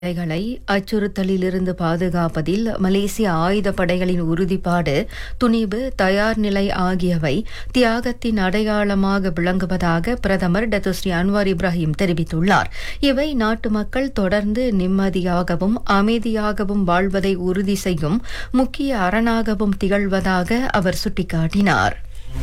களை அச்சுறுத்தலிலிருந்து பாதுகாப்பதில் மலேசிய ஆயுதப்படைகளின் உறுதிப்பாடு துணிவு தயார் நிலை ஆகியவை தியாகத்தின் அடையாளமாக விளங்குவதாக பிரதமர் டத்துஸ்ரீ அன்வார் இப்ராஹிம் தெரிவித்துள்ளார் இவை நாட்டு மக்கள் தொடர்ந்து நிம்மதியாகவும் அமைதியாகவும் வாழ்வதை உறுதி செய்யும் முக்கிய அரணாகவும் திகழ்வதாக அவர் சுட்டிக்காட்டினார்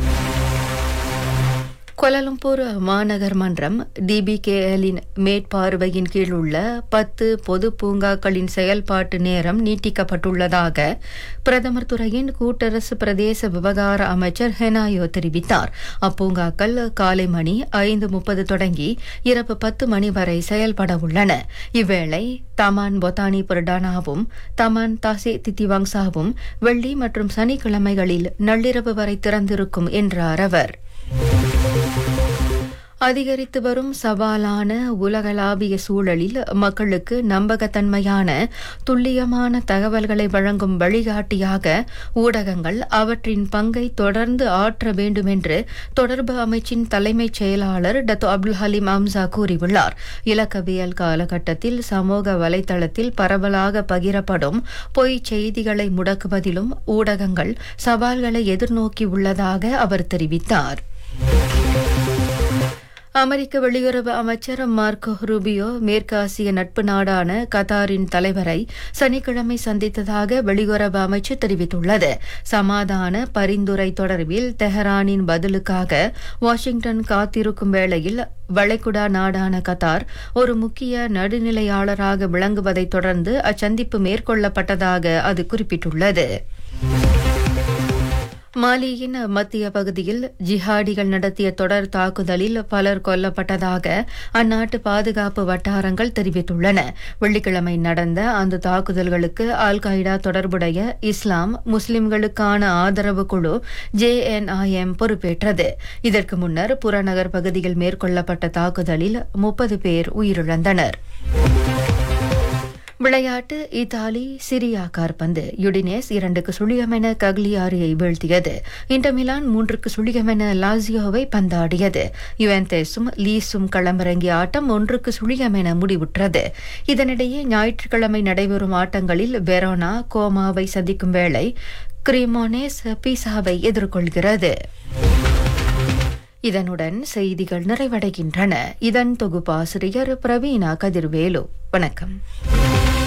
கோலாலம்பூர் மாநகர் மன்றம் டிபிகேஎலின் மேற்பார்வையின் கீழ் உள்ள பத்து பொது பூங்காக்களின் செயல்பாட்டு நேரம் நீட்டிக்கப்பட்டுள்ளதாக பிரதமர் துறையின் கூட்டரசு பிரதேச விவகார அமைச்சர் ஹெனாயோ தெரிவித்தார் அப்பூங்காக்கள் காலை மணி ஐந்து முப்பது தொடங்கி இரவு பத்து மணி வரை செயல்பட உள்ளன இவ்வேளை தமான் பொத்தானி புரடானாவும் தமான் தாசே தித்திவாங்சாவும் வெள்ளி மற்றும் சனிக்கிழமைகளில் நள்ளிரவு வரை திறந்திருக்கும் என்றார் அவர் அதிகரித்து வரும் சவாலான உலகளாவிய சூழலில் மக்களுக்கு நம்பகத்தன்மையான துல்லியமான தகவல்களை வழங்கும் வழிகாட்டியாக ஊடகங்கள் அவற்றின் பங்கை தொடர்ந்து ஆற்ற வேண்டும் என்று தொடர்பு அமைச்சின் தலைமைச் செயலாளர் டத்து அப்துல் ஹலீம் அம்சா கூறியுள்ளார் இலக்கவியல் காலகட்டத்தில் சமூக வலைதளத்தில் பரவலாக பகிரப்படும் பொய் செய்திகளை முடக்குவதிலும் ஊடகங்கள் சவால்களை எதிர்நோக்கியுள்ளதாக அவர் தெரிவித்தார் அமெரிக்க வெளியுறவு அமைச்சர் மார்க்கோ ரூபியோ மேற்கு ஆசிய நட்பு நாடான கத்தாரின் தலைவரை சனிக்கிழமை சந்தித்ததாக வெளியுறவு அமைச்சு தெரிவித்துள்ளது சமாதான பரிந்துரை தொடர்பில் தெஹரானின் பதிலுக்காக வாஷிங்டன் காத்திருக்கும் வேளையில் வளைகுடா நாடான கத்தார் ஒரு முக்கிய நடுநிலையாளராக விளங்குவதைத் தொடர்ந்து அச்சந்திப்பு மேற்கொள்ளப்பட்டதாக அது குறிப்பிட்டுள்ளது மாலியின் மத்திய பகுதியில் ஜிஹாடிகள் நடத்திய தொடர் தாக்குதலில் பலர் கொல்லப்பட்டதாக அந்நாட்டு பாதுகாப்பு வட்டாரங்கள் தெரிவித்துள்ளன வெள்ளிக்கிழமை நடந்த அந்த தாக்குதல்களுக்கு அல் qaeda தொடர்புடைய இஸ்லாம் முஸ்லிம்களுக்கான ஆதரவு குழு ஜேஎன்ஐஎம் பொறுப்பேற்றது இதற்கு முன்னர் புறநகர் பகுதியில் மேற்கொள்ளப்பட்ட தாக்குதலில் முப்பது பேர் உயிரிழந்தனர் விளையாட்டு இத்தாலி சிரியா கார்பந்து யுடினேஸ் இரண்டுக்கு சுழியமென கக்லியாரியை வீழ்த்தியது இன்டர் மிலான் மூன்றுக்கு சுழியமென லாசியோவை பந்தாடியது யுவென்தேஸும் லீஸும் களமிறங்கிய ஆட்டம் ஒன்றுக்கு சுழியமென முடிவுற்றது இதனிடையே ஞாயிற்றுக்கிழமை நடைபெறும் ஆட்டங்களில் வெரோனா கோமாவை சந்திக்கும் வேளை கிரிமோனேஸ் பீசாவை எதிர்கொள்கிறது இதனுடன் செய்திகள் நிறைவடைகின்றன இதன் தொகுப்பாசிரியர் பிரவீணா கதிர்வேலு வணக்கம்